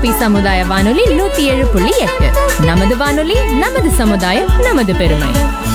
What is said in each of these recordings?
MOP சமுதாய வானொலி நூத்தி ஏழு புள்ளி எட்டு நமது வானொலி நமது சமுதாயம் நமது பெருமை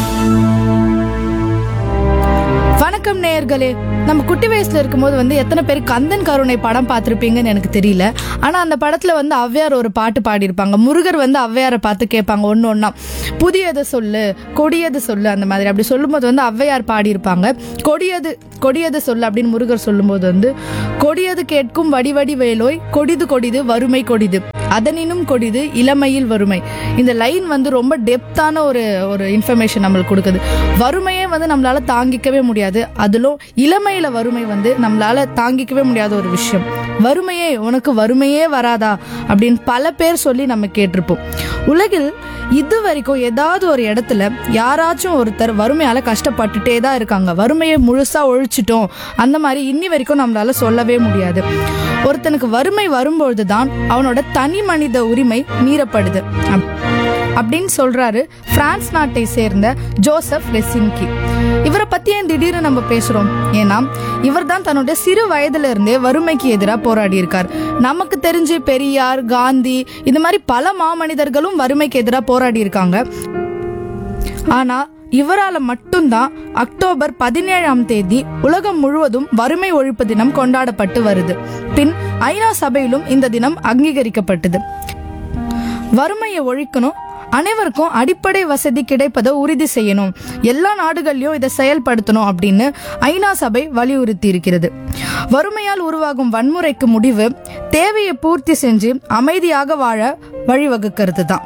வணக்கம் நேயர்களே நம்ம குட்டி வயசுல இருக்கும்போது வந்து எத்தனை பேர் கந்தன் கருணை படம் பார்த்திருப்பீங்கன்னு எனக்கு தெரியல ஆனா அந்த படத்துல வந்து ஔவையார் ஒரு பாட்டு பாடியிருப்பாங்க முருகர் வந்து ஔவையாரை பார்த்து கேட்பாங்க ஒன்று ஒன்றா புதியது சொல்லு கொடியது சொல்லு அந்த மாதிரி அப்படி சொல்லும்போது வந்து ஔவையார் பாடியிருப்பாங்க கொடியது கொடியது சொல்லு அப்படின்னு முருகர் சொல்லும்போது வந்து கொடியது கேட்கும் வடிவடி வேலோய் கொடிது கொடிது வறுமை கொடிது அதனினும் கொடிது இளமையில் வறுமை இந்த லைன் வந்து ரொம்ப டெப்த்தான ஒரு ஒரு இன்ஃபர்மேஷன் நம்மளுக்கு கொடுக்குது வறுமையே வந்து நம்மளால தாங்கிக்கவே முடியாது அதிலும் இளமையில வறுமை வந்து நம்மளால தாங்கிக்கவே முடியாத ஒரு விஷயம் வறுமையே உனக்கு வறுமையே வராதா அப்படின்னு பல பேர் சொல்லி நம்ம கேட்டிருப்போம் உலகில் இது வரைக்கும் ஏதாவது ஒரு இடத்துல யாராச்சும் ஒருத்தர் வறுமையால கஷ்டப்பட்டுட்டே தான் இருக்காங்க வறுமையை முழுசா ஒழிச்சிட்டோம் அந்த மாதிரி இன்னி வரைக்கும் நம்மளால சொல்லவே முடியாது ஒருத்தனுக்கு வறுமை வரும்பொழுது தான் அவனோட தனி மனித உரிமை மீறப்படுது அப்- அப்படின்னு சொல்றாரு பிரான்ஸ் நாட்டை சேர்ந்த ஜோசப் லெசின்கி இவரை பத்தி ஏன் திடீர்னு நம்ம பேசுறோம் ஏன்னா இவர் தான் தன்னுடைய சிறு வயதுல இருந்தே வறுமைக்கு எதிராக போராடி இருக்கார் நமக்கு தெரிஞ்சு பெரியார் காந்தி இந்த மாதிரி பல மாமனிதர்களும் வறுமைக்கு எதிராக போராடி இருக்காங்க ஆனா இவரால மட்டும்தான் அக்டோபர் பதினேழாம் தேதி உலகம் முழுவதும் வறுமை ஒழிப்பு தினம் கொண்டாடப்பட்டு வருது பின் ஐநா சபையிலும் இந்த தினம் அங்கீகரிக்கப்பட்டது வறுமையை ஒழிக்கணும் அனைவருக்கும் அடிப்படை வசதி கிடைப்பதை உறுதி செய்யணும் எல்லா நாடுகள்லயும் இதை செயல்படுத்தணும் அப்படின்னு ஐநா சபை வலியுறுத்தி இருக்கிறது வறுமையால் உருவாகும் வன்முறைக்கு முடிவு தேவையை பூர்த்தி செஞ்சு அமைதியாக வாழ வழிவகுக்கிறது தான்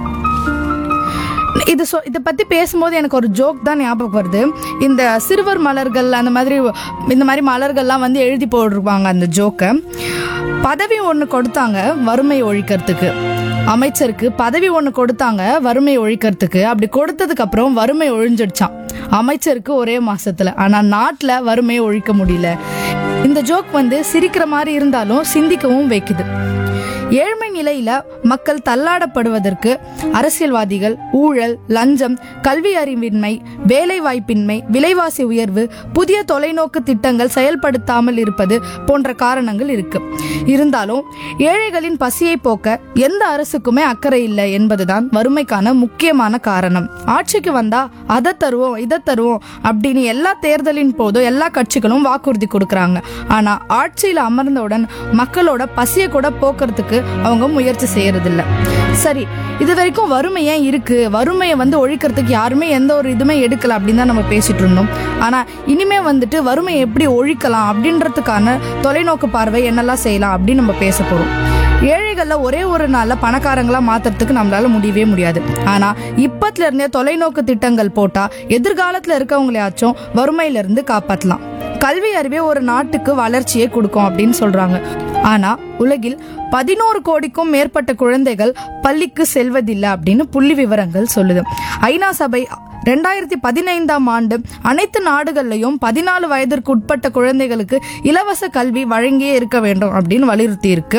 இது சொ இதை பற்றி பேசும்போது எனக்கு ஒரு ஜோக் தான் ஞாபகம் வருது இந்த சிறுவர் மலர்கள் அந்த மாதிரி இந்த மாதிரி மலர்கள்லாம் வந்து எழுதி போட்டிருப்பாங்க அந்த ஜோக்கை பதவி ஒன்று கொடுத்தாங்க வறுமை ஒழிக்கிறதுக்கு அமைச்சருக்கு பதவி ஒன்று கொடுத்தாங்க வறுமை ஒழிக்கிறதுக்கு அப்படி கொடுத்ததுக்கு அப்புறம் வறுமை ஒழிஞ்சிடுச்சான் அமைச்சருக்கு ஒரே மாசத்துல ஆனா நாட்டில் வறுமையை ஒழிக்க முடியல இந்த ஜோக் வந்து சிரிக்கிற மாதிரி இருந்தாலும் சிந்திக்கவும் வைக்குது ஏழ்மை நிலையில மக்கள் தள்ளாடப்படுவதற்கு அரசியல்வாதிகள் ஊழல் லஞ்சம் கல்வி அறிவின்மை வேலை வாய்ப்பின்மை விலைவாசி உயர்வு புதிய தொலைநோக்கு திட்டங்கள் செயல்படுத்தாமல் இருப்பது போன்ற காரணங்கள் இருக்கு இருந்தாலும் ஏழைகளின் பசியை போக்க எந்த அரசுக்குமே அக்கறை இல்லை என்பதுதான் வறுமைக்கான முக்கியமான காரணம் ஆட்சிக்கு வந்தா அதை தருவோம் இதை தருவோம் அப்படின்னு எல்லா தேர்தலின் போதும் எல்லா கட்சிகளும் வாக்குறுதி கொடுக்கறாங்க ஆனா ஆட்சியில அமர்ந்தவுடன் மக்களோட பசியை கூட போக்குறதுக்கு அவங்க முயற்சி செய்யறதில்ல சரி இது வரைக்கும் வறுமை ஏன் இருக்கு வறுமையை வந்து ஒழிக்கிறதுக்கு யாருமே எந்த ஒரு இதுவுமே எடுக்கல அப்படின்னு தான் நம்ம பேசிட்டு இருந்தோம் ஆனா இனிமே வந்துட்டு வறுமையை எப்படி ஒழிக்கலாம் அப்படின்றதுக்கான தொலைநோக்கு பார்வை என்னெல்லாம் செய்யலாம் அப்படின்னு நம்ம பேச போறோம் ஏழைகள்ல ஒரே ஒரு நாள்ல பணக்காரங்களா மாத்துறதுக்கு நம்மளால முடியவே முடியாது ஆனா இப்பத்துல இருந்தே தொலைநோக்கு திட்டங்கள் போட்டா எதிர்காலத்துல இருக்கவங்களையாச்சும் வறுமையில இருந்து காப்பாத்தலாம் கல்வி அறிவே ஒரு நாட்டுக்கு வளர்ச்சியை கொடுக்கும் அப்படின்னு சொல்றாங்க ஆனா உலகில் பதினோரு கோடிக்கும் மேற்பட்ட குழந்தைகள் பள்ளிக்கு செல்வதில்லை அப்படின்னு புள்ளி விவரங்கள் சொல்லுது ஐநா சபை ரெண்டாயிரத்தி பதினைந்தாம் ஆண்டு அனைத்து நாடுகள்லையும் பதினாலு வயதிற்கு உட்பட்ட குழந்தைகளுக்கு இலவச கல்வி வழங்கியே இருக்க வேண்டும் அப்படின்னு வலியுறுத்தி இருக்கு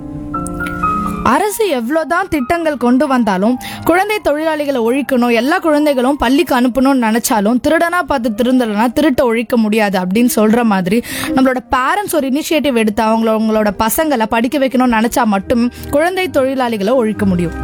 அரசு எவ்வளோதான் திட்டங்கள் கொண்டு வந்தாலும் குழந்தை தொழிலாளிகளை ஒழிக்கணும் எல்லா குழந்தைகளும் பள்ளிக்கு அனுப்பணும்னு நினைச்சாலும் திருடனா பார்த்து திருந்தலைனா திருட்ட ஒழிக்க முடியாது அப்படின்னு சொல்ற மாதிரி நம்மளோட பேரண்ட்ஸ் ஒரு இனிஷியேட்டிவ் எடுத்து அவங்கள அவங்களோட பசங்களை படிக்க வைக்கணும்னு நினைச்சா மட்டும் குழந்தை தொழிலாளிகளை ஒழிக்க முடியும்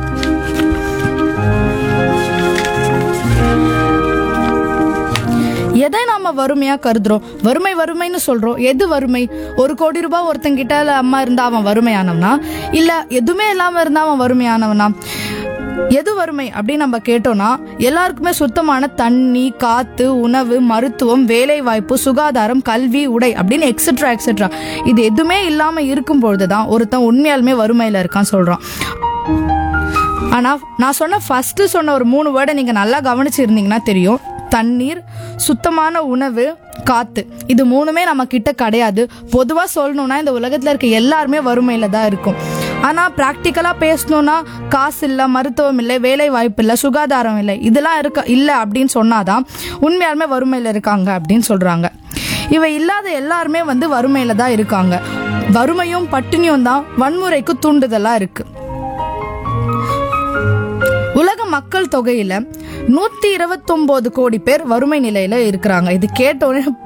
எதை நாம வறுமையா கருதுறோம் வறுமை வறுமைன்னு சொல்றோம் எது வறுமை ஒரு கோடி ரூபாய் ஒருத்தங்கிட்ட அம்மா இருந்தா அவன் வறுமையானவனா இல்ல எதுவுமே இல்லாம இருந்தா அவன் வறுமையானவனா எது வறுமை அப்படின்னு நம்ம கேட்டோம்னா எல்லாருக்குமே சுத்தமான தண்ணி காத்து உணவு மருத்துவம் வேலை வாய்ப்பு சுகாதாரம் கல்வி உடை அப்படின்னு எக்ஸெட்ரா எக்ஸெட்ரா இது எதுவுமே இல்லாம இருக்கும் பொழுதுதான் ஒருத்தன் உண்மையாலுமே வறுமையில இருக்கான் சொல்றான் ஆனா நான் சொன்ன ஃபர்ஸ்ட் சொன்ன ஒரு மூணு வேர்டை நீங்க நல்லா கவனிச்சிருந்தீங்கன்னா தெரியும் தண்ணீர் சுத்தமான உணவு காத்து இது மூணுமே நம்ம கிட்ட கிடையாது பொதுவா சொல்லணும்னா இந்த உலகத்துல இருக்க எல்லாருமே வறுமையில தான் இருக்கும் ஆனா பிராக்டிக்கலா பேசணும்னா காசு இல்ல மருத்துவம் இல்லை வேலை வாய்ப்பு இல்லை சுகாதாரம் இல்லை இதெல்லாம் இருக்க இல்லை அப்படின்னு சொன்னாதான் உண்மையாலுமே வறுமையில இருக்காங்க அப்படின்னு சொல்றாங்க இவை இல்லாத எல்லாருமே வந்து வறுமையில தான் இருக்காங்க வறுமையும் பட்டினியும் தான் வன்முறைக்கு தூண்டுதலா இருக்கு உலக மக்கள் தொகையில நூத்தி இருபத்தொன்பது கோடி பேர் வறுமை நிலையில இருக்கிறாங்க இது கேட்டோன்னே